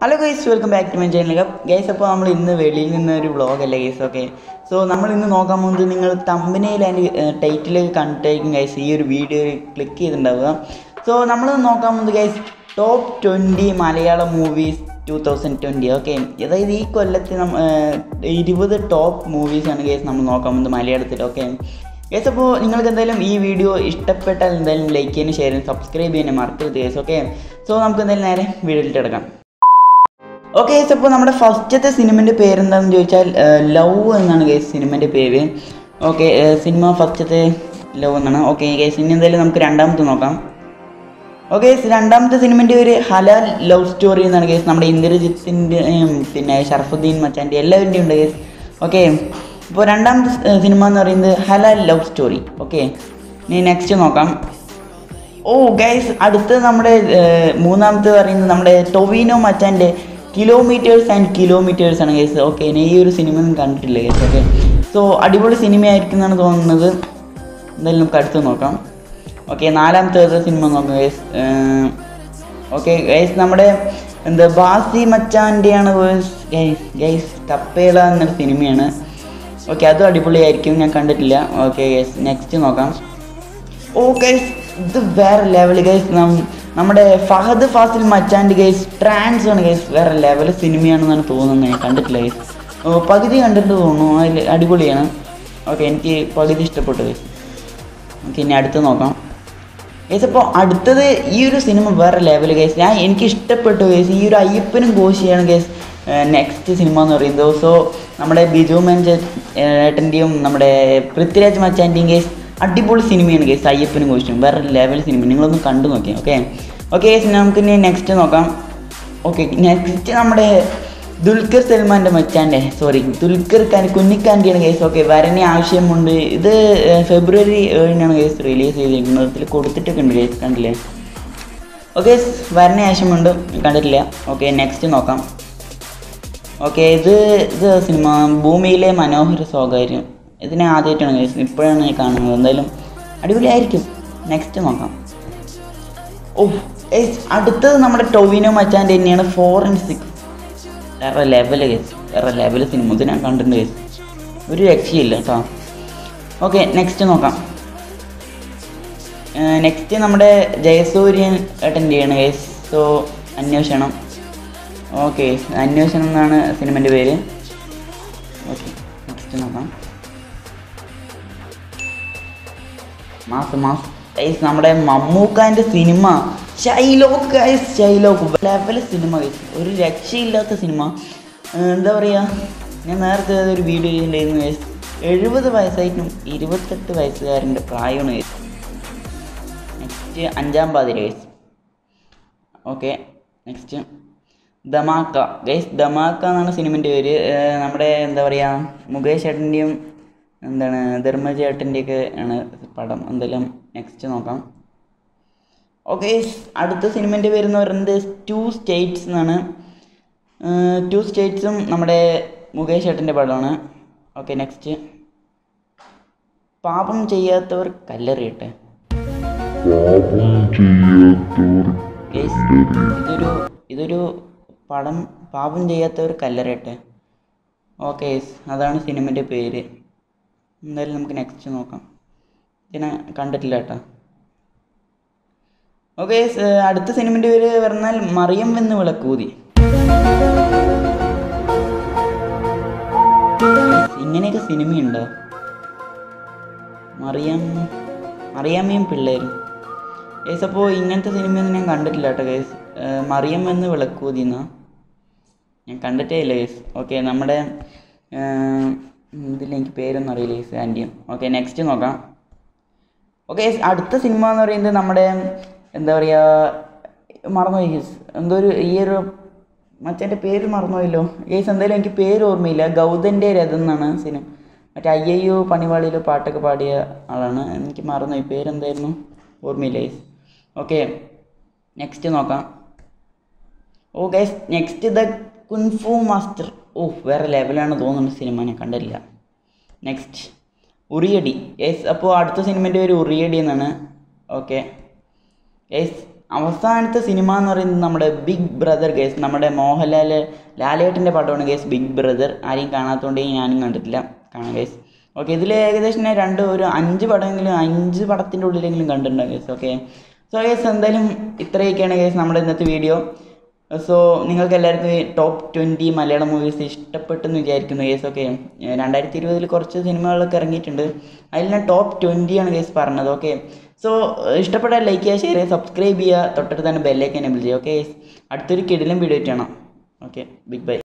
hello guys welcome back to my channel guys അപ്പോൾ നമ്മൾ ഇന്ന് വെളിയിൽ നിന്ന് ഒരു വ്ളോഗല്ലേ ഗൈസ് ഓക്കെ സോ നമ്മൾ ഇന്ന് നോക്കാൻ പോകുന്നത് നിങ്ങൾ തമ്പനയിൽ ആൻഡ് ടൈറ്റിൽ കണ്ടിട്ടായിരിക്കും ഗൈസ് ഈ ഒരു വീഡിയോ ക്ലിക്ക് ചെയ്തിട്ടുണ്ടാവുക സോ നമ്മൾ നോക്കാൻ പോകുന്നത് guys top twenty Malayalam movies two thousand twenty okay അതായത് ഈ കൊല്ലത്തിൽ നമ്മ ഇരുപത് ടോപ്പ് മൂവീസാണ് ഗൈസ് നമ്മൾ നോക്കാൻ പോകുന്നത് മലയാളത്തിൽ ഓക്കെ ഗൈസ് അപ്പോൾ നിങ്ങൾക്ക് എന്തായാലും ഈ വീഡിയോ ഇഷ്ടപ്പെട്ടാൽ എന്തായാലും ലൈക്ക് ചെയ്യാനും ഷെയർ ചെയ്യാനും സബ്സ്ക്രൈബ് ചെയ്യാനും മറക്കരുത് ഗൈസ് ഓക്കെ സോ നമുക്ക് എന്തായാലും നേരെ വീഡിയോയിലിട്ട് കിടക്കാം ഓക്കെ ഗൈസ് അപ്പോൾ നമ്മുടെ ഫസ്റ്റത്തെ സിനിമൻ്റെ പേരെന്താണെന്ന് ചോദിച്ചാൽ ലവ് എന്നാണ് ഗൈസ് സിനിമൻ്റെ പേര് ഓക്കെ സിനിമ ഫസ്റ്റത്തെ ലവ് എന്നാണ് ഓക്കെ ഗൈസ് ഇനി എന്തായാലും നമുക്ക് രണ്ടാമത്തെ നോക്കാം ഓക്കെ രണ്ടാമത്തെ സിനിമൻ്റെ പേര് ഹലാൽ ലവ് സ്റ്റോറി എന്നാണ് കേസ് നമ്മുടെ ഇന്ദ്രജിത്തിൻ്റെ പിന്നെ ഷർഫുദ്ദീൻ മച്ചാൻ്റെ എല്ലാവരുടെയും ഉണ്ട് കേസ് ഓക്കെ ഇപ്പോൾ രണ്ടാമത്തെ സ്- സിനിമ എന്ന് പറയുന്നത് ഹലാൽ ലവ് സ്റ്റോറി ഓക്കെ ഇനി നെക്സ്റ്റ് നോക്കാം ഓ ഗൈസ് അടുത്തത് നമ്മുടെ ഏർ, മൂന്നാമത്തെ പറയുന്നത് നമ്മുടെ ടൊവിനോ മച്ചാൻ്റെ കിലോമീറ്റേഴ്സ് ആൻഡ് കിലോമീറ്റേഴ്സ് ആണ് ഗൈസ് ഓക്കെ ഇനി ഈ ഒരു സിനിമ ഒന്നും കണ്ടിട്ടില്ല ഗൈസ് ഓക്കെ സോ അടിപൊളി സിനിമയായിരിക്കും എന്നാണ് തോന്നുന്നത് എന്തായാലും നമുക്ക് അടുത്ത് നോക്കാം ഓക്കെ നാലാമത്തെ ഏത് സിനിമ നോക്കാം ഗൈസ് ഓക്കെ ഗൈസ് നമ്മുടെ എന്താ ബാസി മച്ചാൻ്റെയാണ് ഗൈസ് ഗൈസ് കപ്പേള എന്നൊരു സിനിമയാണ് ഓക്കെ അതും അടിപൊളിയായിരിക്കും ഞാൻ കണ്ടിട്ടില്ല ഓക്കെ ഗൈസ് നെക്സ്റ്റ് നോക്കാം ഓ ഗൈസ് ഇത് വേറെ ലെവൽ ഗൈസ് നമ്മുടെ ഫഹദ് ഫാസിൽ മച്ചാൻ്റെ ഗൈസ് ട്രാൻസ് ആണ് ഗൈസ് വേറെ ലെവൽ സിനിമയാണെന്നാണ് തോന്നുന്നത് ഞാൻ കണ്ടിട്ടില്ല ഗൈസ് ഓ പകുതി കണ്ടിട്ട് തോന്നുന്നു അതിൽ അടിപൊളിയാണ് ഓക്കെ എനിക്ക് പകുതി ഇഷ്ടപ്പെട്ടു ഗൈസ് ഓക്കെ ഇനി അടുത്ത് നോക്കാം ഗൈസ് അപ്പോൾ അടുത്തത് ഈ ഒരു സിനിമ വേറെ ലെവൽ ഗൈസ് ഞാൻ എനിക്ക് ഇഷ്ടപ്പെട്ടു ഗൈസ് ഈ ഒരു അയ്യപ്പനും കോശിയാണ് ഗൈസ് നെക്സ്റ്റ് സിനിമ എന്ന് പറയുന്നത് സോ നമ്മുടെ ബിജു മഞ്ച ഏട്ടൻ്റെയും നമ്മുടെ പൃഥ്വിരാജ് മച്ചാൻ്റെയും ഗൈസ് അടിപൊളി സിനിമയാണ് ഗൈസ് അയ്യപ്പനും കോശിയും വേറെ ലെവൽ സിനിമ നിങ്ങളൊന്ന് കണ്ടു നോക്കിയാൽ ഓക്കെ ഓക്കെ ഗൈസ് നമുക്ക് ഇനി നെക്സ്റ്റ് നോക്കാം ഓക്കെ നെക്സ്റ്റ് നമ്മുടെ ദുൽഖർ സൽമാൻ്റെ മച്ചാൻ്റെ സോറി ദുൽഖർ ഖാൻ കുഞ്ഞിക്കാൻ്റെയാണ് കേസ് ഓക്കെ വരനെ ആവശ്യമുണ്ട് ഇത് ഏർ, ഫെബ്രുവരി ഏഴിനാണ് കേസ് റിലീസ് ചെയ്തിരിക്കുന്നത് ഇതിൽ കൊടുത്തിട്ടൊക്കെ ഉണ്ട് കേസ് കണ്ടില്ലേ ഓക്കെ വരനെ ആവശ്യമുണ്ട് കണ്ടിട്ടില്ല ഓക്കെ നെക്സ്റ്റ് നോക്കാം ഓക്കെ ഇത് ഇത് സിനിമ ഭൂമിയിലെ മനോഹര സ്വകാര്യം ഇതിനെ ആദ്യമായിട്ടാണ് കേസ് ഇപ്പോഴാണ് ഞാൻ കാണുന്നത് എന്തായാലും അടിപൊളിയായിരിക്കും നെക്സ്റ്റ് നോക്കാം ഓ ഏയ് അടുത്തത് നമ്മുടെ ടൊവിനോ മച്ചാൻ്റെ തന്നെയാണ് ഫോർ ആൻഡ് സിക്സ് വേറെ ലെവൽ കേസ് വേറെ ലെവൽ സിനിമ ഇത് ഞാൻ കണ്ടിട്ടുണ്ട് കേസ് ഒരു രക്ഷയില്ല കേട്ടോ ഓക്കെ നെക്സ്റ്റ് നോക്കാം നെക്സ്റ്റ് നമ്മുടെ ജയസൂര്യൻ ഏട്ടൻ്റെയാണ് കേസ് സോ അന്വേഷണം ഓക്കെ അന്വേഷണം എന്നാണ് സിനിമൻ്റെ പേര് ഓക്കെ നെക്സ്റ്റ് നോക്കാം മാസ് മാസ് ഗൈസ് നമ്മുടെ മമ്മൂക്കാൻ്റെ സിനിമ ഷൈലോക്ക് ഗൈസ് ഷൈലോക്ക് ലെവൽ സിനിമ ഗൈസ് ഒരു രക്ഷയില്ലാത്ത സിനിമ ഏർ എന്താ പറയുക ഞാൻ നേരത്തെ ഒരു വീഡിയോ ചെയ്തിട്ടുണ്ടായിരുന്നു ഗൈസ് എഴുപത് വയസ്സായിട്ടും ഇരുപത്തെട്ട് വയസ്സുകാരൻ്റെ പ്രായമാണ് guys next Anjaam Pathira guys okay next Dhamaka guys Dhamaka എന്നാണ് സിനിമൻ്റെ പേര് ഏർ നമ്മുടെ എന്താ പറയുക മുകേഷ് ചേട്ടൻ്റെയും എന്താണ് ധർമ്മജ ചേട്ടൻ്റെയൊക്കെ ആണ് പടം എന്തായാലും നെക്സ്റ്റ് നോക്കാം ഓക്കെ അടുത്ത സിനിമൻ്റെ പേരെന്ന് പറയുന്നത് ടു സ്റ്റേറ്റ്സ് എന്നാണ് ടു സ്റ്റേറ്റ്സും നമ്മുടെ മുകേഷ് ചേട്ടൻ്റെ പടമാണ് ഓക്കെ നെക്സ്റ്റ് പാപം ചെയ്യാത്തവർ കല്ലെറിയട്ടെ പാപം ചെയ്യാത്തവർ ഗൈസ് ഇതൊരു ഇതൊരു പടം പാപം ചെയ്യാത്തവർ കല്ലറയട്ടെ ഓക്കെ അതാണ് സിനിമൻ്റെ പേര് എന്തായാലും നമുക്ക് നെക്സ്റ്റ് നോക്കാം ഇതിനെ കണ്ടിട്ടില്ല കേട്ടോ ഓക്കെ അടുത്ത സിനിമൻ്റെ പേര് പറഞ്ഞാൽ മറിയം വെന്ന് വിളക്കൂതി ഇങ്ങനെയൊക്കെ സിനിമയുണ്ടോ മറിയാം മറിയാമ്മയും പിള്ളേരും ഗൈസ് അപ്പോൾ ഇങ്ങനത്തെ സിനിമയൊന്നും ഞാൻ കണ്ടിട്ടില്ല കേട്ടോ ഗൈസ് മറിയം എന്ന് വിളക്കൂതി എന്നാ ഞാൻ കണ്ടിട്ടേ ഇല്ല ഗൈസ് ഓക്കെ നമ്മുടെ ഇതിൽ എനിക്ക് പേരൊന്നും അറിയില്ല ഗൈസ് ആൻറ്റിയും ഓക്കെ നെക്സ്റ്റ് നോക്കാം ഓക്കെ അടുത്ത സിനിമ എന്ന് പറയുന്നത് നമ്മുടെ എന്താ പറയുക മറന്നുപോയി ഗൈസ് എന്തോ ഒരു ഈ ഒരു മറ്റേ പേര് മറന്നുപോയല്ലോ ഗൈസ് എന്തായാലും എനിക്ക് പേര് ഓർമ്മയില്ല ഗൗതൻ്റെ രഥം എന്നാണ് സിനിമ മറ്റേ അയ്യയ്യോ പണിവാളിയിലോ പാട്ടൊക്കെ പാടിയ ആളാണ് എനിക്ക് മറന്നുപോയി പേരെന്തായിരുന്നു ഓർമ്മയില്ല ഗൈസ് ഓക്കെ നെക്സ്റ്റ് നോക്കാം oh guys next the kung fu master oh വേറെ ലെവലാണ് തോന്നുന്നു സിനിമ ഞാൻ കണ്ടില്ല നെക്സ്റ്റ് ഉറിയടി യെസ് അപ്പോൾ അടുത്ത സിനിമൻ്റെ പേര് ഉറിയടി എന്നാണ് ഓക്കെ യെസ് അവസാനത്തെ സിനിമ എന്ന് പറയുന്നത് നമ്മുടെ ബിഗ് ബ്രദർ കേസ് നമ്മുടെ മോഹൻലാൽ ലാലേട്ടൻ്റെ പടമാണ് കേസ് ബിഗ് ബ്രദർ ആരെയും കാണാത്തതുകൊണ്ട് ഞാനും കണ്ടിട്ടില്ല കാണാം കേസ് ഓക്കെ ഇതിൽ ഏകദേശം ഞാൻ രണ്ട് ഒരു അഞ്ച് പടമെങ്കിലും അഞ്ച് പടത്തിൻ്റെ ഉള്ളിലെങ്കിലും കണ്ടിട്ടുണ്ടാവും കേസ് ഓക്കെ സോ കേസ് എന്തായാലും ഇത്രയൊക്കെയാണ് കേസ് നമ്മുടെ ഇന്നത്തെ വീഡിയോ സോ നിങ്ങൾക്ക് എല്ലാവർക്കും ടോപ്പ് ട്വൻറ്റി മലയാളം മൂവീസ് ഇഷ്ടപ്പെട്ടെന്ന് വിചാരിക്കുന്നു കേസ് ഓക്കെ രണ്ടായിരത്തി ഇരുപതിൽ കുറച്ച് സിനിമകളൊക്കെ ഇറങ്ങിയിട്ടുണ്ട് അതിൽ ഞാൻ ടോപ്പ് ട്വൻറ്റിയാണ് കേസ് പറഞ്ഞത് ഓക്കെ സോ ഇഷ്ടപ്പെട്ടാൽ ലൈക്ക് ചെയ്യുക ഷെയർ ചെയ്യുക സബ്സ്ക്രൈബ് ചെയ്യുക തൊട്ടടുത്ത് തന്നെ ബെല്ലേക്ക് എനേബിൾ ചെയ്യുക ഓക്കെ അടുത്തൊരു കിടിലം വീഡിയോ ആയിട്ടാണ് ഓക്കെ ബിഗ് ബൈ